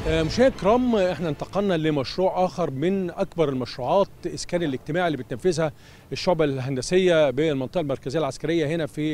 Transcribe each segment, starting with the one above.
مشاهدينا الكرام احنا انتقلنا لمشروع اخر من اكبر المشروعات اسكان الاجتماعي اللي بتنفذها الشعبة الهندسية بالمنطقة المركزية العسكرية هنا في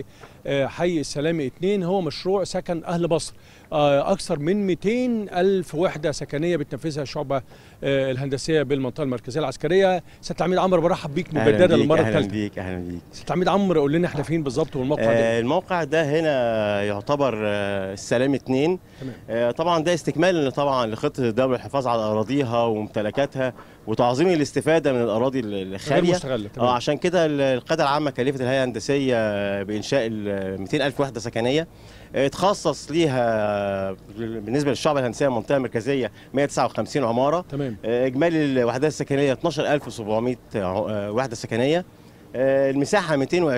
حي السلامي 2 هو مشروع سكن أهل مصر أكثر من 200 ألف وحدة سكنية بتنفذها الشعبة الهندسية بالمنطقة المركزية العسكرية سيادة العميد عمرو برحب بيك مجددا للمرة الثالثة أهلا بيك أهلا بيك سيادة العميد عمرو قول لنا احنا فين بالظبط والموقع ده آه الموقع ده هنا يعتبر آه السلام 2 آه طبعا ده استكمال طبعا لخطة الدولة للحفاظ على أراضيها وممتلكاتها وتعظيم الاستفادة من الأراضي الخالية اه عشان كده القياده العامه كلفت الهيئه الهندسيه بانشاء ال 200 الف وحده سكنيه اتخصص ليها بالنسبه للشعب الهندسيه المنطقه المركزيه 159 عماره تمام اجمالي الوحدات السكنيه 12700 وحده سكنيه المساحه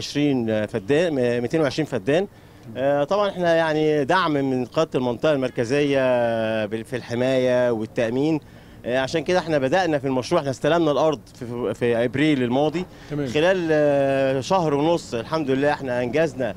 220 فدان 220 فدان طبعا احنا يعني دعم من قاده المنطقه المركزيه في الحمايه والتامين عشان كده احنا بدانا في المشروع احنا استلمنا الارض في, في ابريل الماضي تمام. خلال شهر ونص الحمد لله احنا انجزنا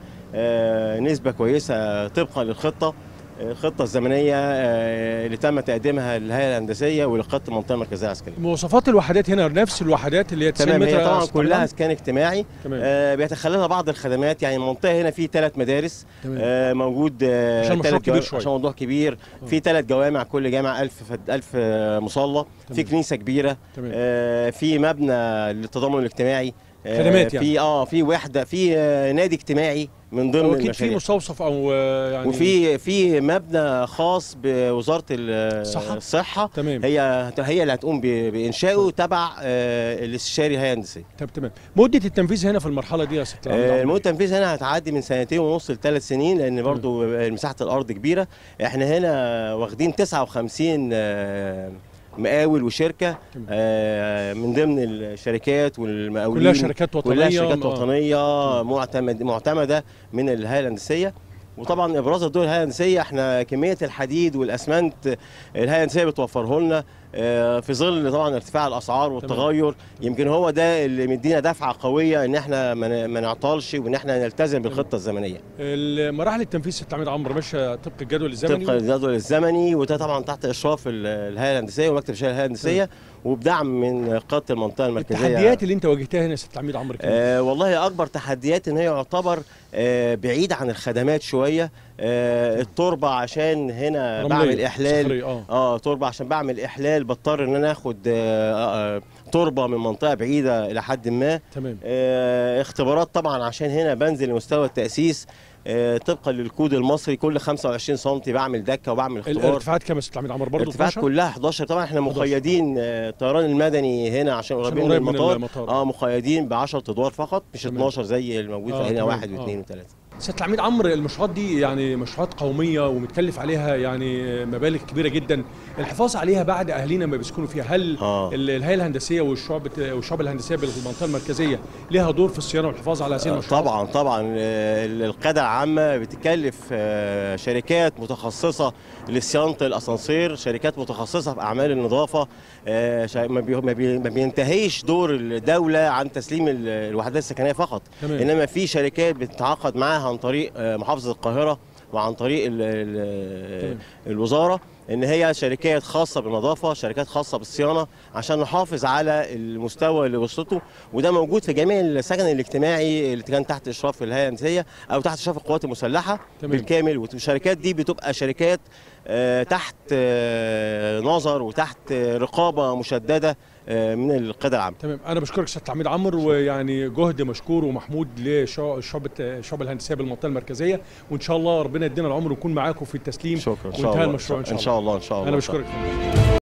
نسبه كويسه طبقا للخطه الخطه الزمنيه اللي تم تقديمها للهيئه الهندسيه ولقاده المنطقه المركزيه العسكريه. مواصفات الوحدات هنا نفس الوحدات اللي هي 90 تمام متر هي طبعا كلها اسكان اجتماعي تمام. آه بيتخللها بعض الخدمات يعني المنطقه هنا في ثلاث مدارس تمام. آه موجود آه عشان مشروع كبير جو... شوية. عشان موضوع كبير في ثلاث جوامع كل جامع 1000 فد... 1000 مصلى في كنيسه كبيره تمام. آه في مبنى للتضامن الاجتماعي آه خدمات يعني. في اه في وحده في آه نادي اجتماعي من ضمن اكيد في المشاريع مستوصف او آه، يعني وفي في مبنى خاص بوزاره الصحة؟ الصحه تمام هي هي اللي هتقوم ب- بانشائه تبع آه، الاستشاري الهيئه الهندسيه طب تمام مده التنفيذ هنا في المرحله دي يا ست العميد آه، عمرو؟ المدة التنفيذ هنا هتعدي من سنتين ونص لثلاث سنين لان برضو مساحه الارض كبيره احنا هنا واخدين 59 آه، مقاول وشركه تمام. آه، من ضمن الشركات والمقاولين كلها شركات وطنيه كلها شركات آه. وطنيه معتمد معتمده من الهيئه الهندسيه وطبعا ابراز الدور الهيئه الهندسيه احنا كميه الحديد والاسمنت الهيئه الهندسيه بتوفره لنا آه، في ظل طبعا ارتفاع الاسعار والتغير يمكن هو ده اللي مدينا دفعه قويه ان احنا ما ن- ما نعطلش وان احنا نلتزم بالخطه الزمنيه مراحل التنفيذ ست العميد عمرو ماشيه طبق الجدول الزمني طبقا للجدول الزمني وده طبعا تحت اشراف ال- الهيئه الهندسيه ومكتب شؤون الهيئه الهندسيه وبدعم من قاده المنطقه المركزيه التحديات اللي انت واجهتها هنا ست العميد عمرو كمان آه والله اكبر تحديات ان هي يعتبر آه بعيد عن الخدمات شويه آه التربه عشان هنا رملية، بعمل احلال صخرية، اه اه تربه عشان بعمل احلال بضطر ان انا اخد آه آه تربه من منطقه بعيده الى حد ما تمام آه اختبارات طبعا عشان هنا بنزل لمستوى التاسيس آه طبقا للكود المصري كل 25 سم بعمل دكه وبعمل اختبار الارتفاعات كام يا ست العميد عمرو برضه الارتفاعات 12 كلها 11 طبعا احنا 11. مقيدين آه، الطيران المدني هنا عشان عشان قريبين من قريب من المطار المطار اه مقيدين ب 10 ادوار فقط مش تمام. 12 زي الموجود آه، في هنا تمام، واحد آه. واثنين وثلاثه ست العميد عمرو المشروعات دي يعني مشروعات قوميه ومتكلف عليها يعني مبالغ كبيره جدا الحفاظ عليها بعد اهالينا ما بيسكنوا فيها هل اه ال- الهيئه الهندسيه والشعب والشعب الهندسيه بالمنطقه المركزيه ليها دور في الصيانه والحفاظ على هذه آه، المشروعات طبعا طبعا آه، القياده العامه بتكلف آه، شركات متخصصه لصيانه الاسانسير شركات متخصصه في اعمال النظافه آه، شا- ما بي- ما بي- ما بينتهيش دور الدوله عن تسليم ال- الوحدات السكنيه فقط تمام انما في شركات بتتعاقد معاها عن طريق آه، محافظه القاهره وعن طريق ال ال تمام. الوزاره ان هي شركات خاصه بالنظافه شركات خاصه بالصيانه عشان نحافظ على المستوى اللي وصلته وده موجود في جميع السكن الاجتماعي اللي كان تحت اشراف الهيئه الهندسيه او تحت اشراف القوات المسلحه تمام. بالكامل والشركات دي بتبقى شركات آه، تحت آه، نظر وتحت آه، رقابه مشدده آه، من القياده العامه تمام انا بشكرك ست العميد عمرو ويعني جهد مشكور ومحمود لشعب الشعب الهندسيه بالمنطقه المركزيه وان شاء الله ربنا يدينا العمر ونكون معاكم في التسليم شكرا ان شاء وانتهى الله المشروع ان شاء ان شاء الله ان شاء الله انا إن شاء الله. بشكرك